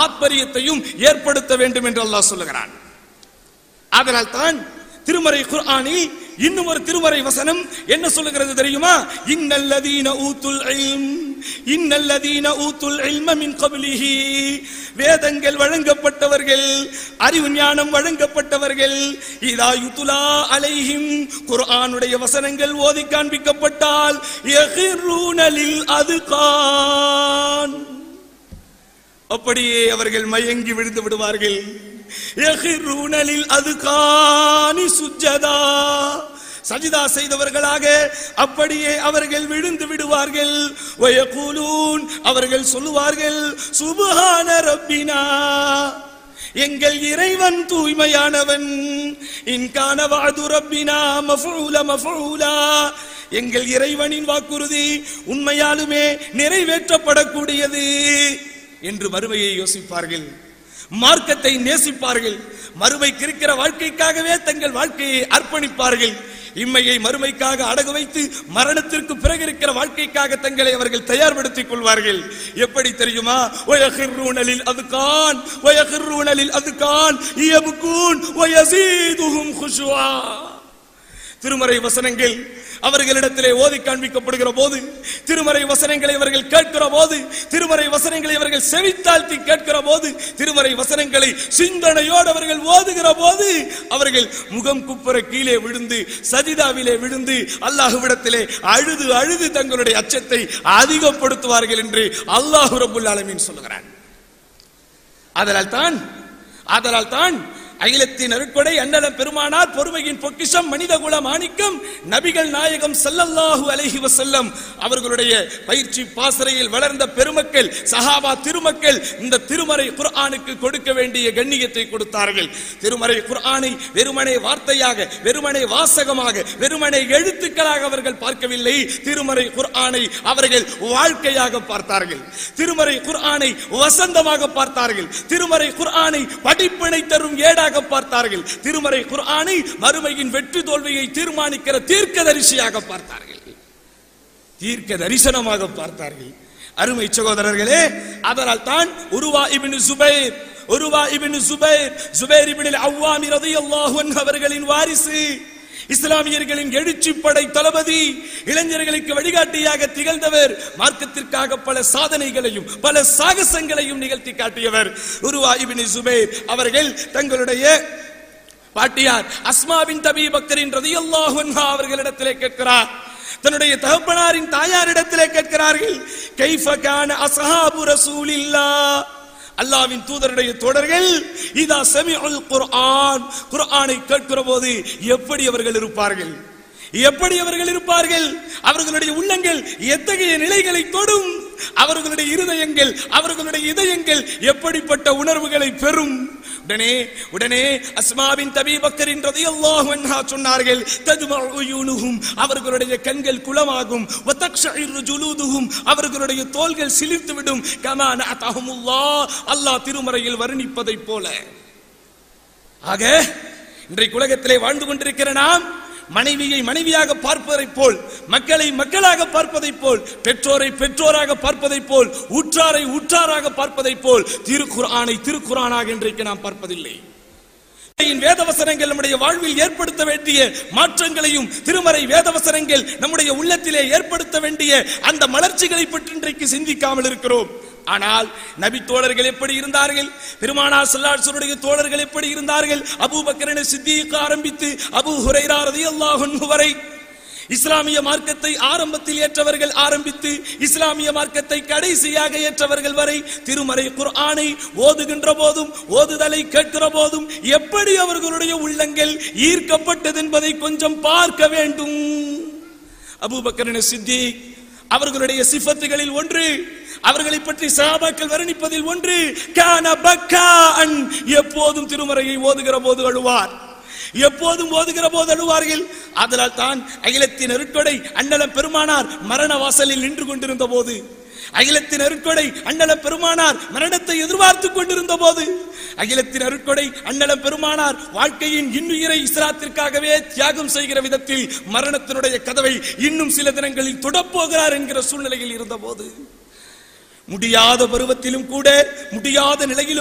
தாற்பயத்தையும் ஏற்படுத்த வேண்டும் என்று அல்லாஹ் சொல்லுகிறான் அதனால் தான் திருமறை குர்ஆனில் இன்னும் ஒரு திருமறை வசனம் என்ன சொல்லுகிறது தெரியுமா இன்னல்லதீன ஊத்துல் இல்ம் இன்னல்லதீன ஊத்துல் இல்ம மின் கப்லிஹி வேதங்கள் வழங்கப்பட்டவர்கள் அறிவு ஞானம் வழங்கப்பட்டவர்கள் இதா யுதுலா அலைஹிம் குர்ஆனுடைய வசனங்கள் ஓதி காண்பிக்கப்பட்டால் யகிரூன லில் அதுகான் அப்படியே அவர்கள் மயங்கி விழுந்து விடுவார்கள் யகிரூனலில் அதுகானி சுஜதா சஜிதா செய்தவர்களாக அப்படியே அவர்கள் விழுந்து விடுவார்கள் வயகூலூன் அவர்கள் சொல்லுவார்கள் சுபஹான ரப்பினா எங்கள் இறைவன் தூய்மையானவன் இன்கான வாது ரப்பினா மஃபூல மஃபூலா எங்கள் இறைவனின் வாக்குறுதி உண்மையாலுமே நிறைவேற்றப்படக்கூடியது என்று மறுமையை யோசிப்பார்கள் மார்க்கத்தை நேசிப்பார்கள் மறுமைக்கு இருக்கிற வாழ்க்கைக்காகவே தங்கள் வாழ்க்கையை அர்ப்பணிப்பார்கள் இம்மையை மறுமைக்காக அடகு வைத்து மரணத்திற்கு பிறகு இருக்கிற வாழ்க்கைக்காக தங்களை அவர்கள் தயார்படுத்திக் கொள்வார்கள் எப்படி தெரியுமா வயகிர்ரூனலில் அதுகான் வயகிர்ரூனலில் அதுகான் இயபுக்கூன் வயசீதுஹும் குஷுவா திருமறை வசனங்கள் அவர்களிடத்திலே ஓதி காண்பிக்கப்படுகிற போது திருமறை வசனங்களை அவர்கள் கேட்கிற போது திருமறை வசனங்களை அவர்கள் செவித்தாழ்த்தி கேட்கிற போது திருமறை வசனங்களை சிந்தனையோடு அவர்கள் ஓதுகிற போது அவர்கள் முகம் குப்புற கீழே விழுந்து சஜிதாவிலே விழுந்து அல்லாஹுவிடத்திலே அழுது அழுது தங்களுடைய அச்சத்தை அதிகப்படுத்துவார்கள் என்று அல்லாஹு ரபுல் ஆலமீன் சொல்லுகிறான் அதனால் தான் அதனால் தான் அகிலத்தின் அருட்கொடை அண்ணலம் பெருமானார் பொறுமையின் பொக்கிஷம் மனித குல மாணிக்கம் நபிகள் நாயகம் ஸல்லல்லாஹு அலைஹி வஸல்லம் அவர்களுடைய பயிற்சி பாசறையில் வளர்ந்த பெருமக்கள் சஹாபா திருமக்கள் இந்த திருமறை குர்ஆனுக்கு கொடுக்க வேண்டிய கண்ணியத்தை கொடுத்தார்கள் திருமறை குர்ஆனை வெறுமனே வார்த்தையாக வெறுமனே வாசகமாக வெறுமனே எழுத்துக்களாக அவர்கள் பார்க்கவில்லை திருமறை குர்ஆனை அவர்கள் வாழ்க்கையாக பார்த்தார்கள் திருமறை குர்ஆனை வசந்தமாக பார்த்தார்கள் திருமறை குர்ஆனை படிப்பினை தரும் ஏடாக பார்த்தார்கள் திருமறை குர்ஆனை மறுமையின் வெற்றி தோல்வியை தீர்மானிக்கிற தீர்க்கதரிசியாக பார்த்தார்கள் தீர்க்க தரிசனமாக பார்த்தார்கள் அருமை சகோதரர்களே அதனால் தான் உருவா ibn Zubair Urwa ibn Zubair Zubair ibn Awwami ரலியல்லாஹு அன்ஹு அவர்களின் வாரிசு இஸ்லாமியர்களின் எழுச்சி படை தளபதி இளைஞர்களுக்கு வழிகாட்டியாக திகழ்ந்தவர் மார்க்கத்திற்காக பல சாதனைகளையும் பல சாகசங்களையும் நிகழ்த்தி காட்டியவர் உருவா இபின் சுபைர் அவர்கள் தங்களுடைய பாட்டியார் அஸ்மாவின் தபி பக்கரின் ரதியல்லாஹு அன்ஹா அவர்களிடத்திலே கேட்கிறார் தன்னுடைய தகப்பனாரின் தாயாரிடத்திலே கேட்கிறார்கள் கைஃப கான அஸ்ஹாபு ரசூலில்லாஹ் அல்லாவின் தூதருடைய தொடர்கள் இதா சமிஉல் குர்ஆன் குர்ஆனை கேட்கிற போது எப்படி அவர்கள் இருப்பார்கள் எப்படி அவர்கள் இருப்பார்கள் அவர்களுடைய உள்ளங்கள் எத்தகைய நிலைகளை தொடும் அவர்களுடைய இருதயங்கள் அவர்களுடைய இதயங்கள் எப்படிப்பட்ட உணர்வுகளை பெறும் உடனே உடனே அஸ்மாவின் தபீபக்கரின் ரதியல்லாஹு அன்ஹா சொன்னார்கள் ததுமஉ உயூனுஹும் அவர்களுடைய கண்கள் குளமாகும் வதக்ஷஇரு ஜுலூதுஹும் அவர்களுடைய தோள்கள் சிலிர்த்து விடும் கமா நஅதஹுமுல்லாஹ் அல்லாஹ் திருமறையில் வர்ணிப்பதைப் போல ஆக இன்றைக்கு உலகத்திலே வாழ்ந்து கொண்டிருக்கிற நாம் மனைவியை மனைவியாக பார்ப்பதைப் போல் மக்களை மக்களாக பார்ப்பதைப் போல் பெற்றோரை பெற்றோராக பார்ப்பதைப் போல் ஊற்றாரை ஊற்றாராக பார்ப்பதைப் போல் திருக்குர்ஆனை திருக்குர்ஆனாக இன்றைக்கு நாம் பார்ப்பதில்லை வேதவசனங்கள் நம்முடைய வாழ்வில் ஏற்படுத்த வேண்டிய மாற்றங்களையும் திருமறை வேதவசனங்கள் நம்முடைய உள்ளத்திலே ஏற்படுத்த வேண்டிய அந்த மலர்ச்சிகளை பற்றி இன்றைக்கு சிந்திக்காமல் இருக்கிறோம் ஆனால் நபி தோழர்கள் எப்படி இருந்தார்கள் பெருமானார் ஸல்லல்லாஹு தோழர்கள் எப்படி இருந்தார்கள் அபூபக்கரன சித்திக் ஆரம்பித்து அபூ ஹுரைரா ரலியல்லாஹு அன்ஹு வரை இஸ்லாமிய மார்க்கத்தை ஆரம்பத்தில் ஏற்றவர்கள் ஆரம்பித்து இஸ்லாமிய மார்க்கத்தை கடைசியாக ஏற்றவர்கள் வரை திருமறை குர்ஆனை ஓதுகின்ற போதும் ஓதுதலை கேட்கிற போதும் எப்படி அவர்களுடைய உள்ளங்கள் ஈர்க்கப்பட்டது என்பதை கொஞ்சம் பார்க்க வேண்டும் அபூபக்கரன சித்திக் அவர்களுடைய சிஃபத்துகளில் ஒன்று அவர்களை பற்றி சஹாபாக்கள் வர்ணிப்பதில் ஒன்று கான பக்கான் எப்போதும் திருமறையை ஓதுகிற போது அழுவார் எப்போதும் ஓதுகிற போது அழுவார்கள் அதனால் தான் அகிலத்தின் அருட்கொடை அண்ணலம் பெருமானார் மரண வாசலில் நின்று கொண்டிருந்த போது அகிலத்தின் அருட்கொடை அண்ணலம் பெருமானார் மரணத்தை எதிர்பார்த்துக் கொண்டிருந்த போது அகிலத்தின் அருட்கொடை அண்ணலம் பெருமானார் வாழ்க்கையின் இன்னுயிரை இஸ்லாத்திற்காகவே தியாகம் செய்கிற விதத்தில் மரணத்தினுடைய கதவை இன்னும் சில தினங்களில் தொடப்போகிறார் என்கிற சூழ்நிலையில் இருந்த போது முடியாத பருவத்திலும் கூட முடியாத நிலையிலும்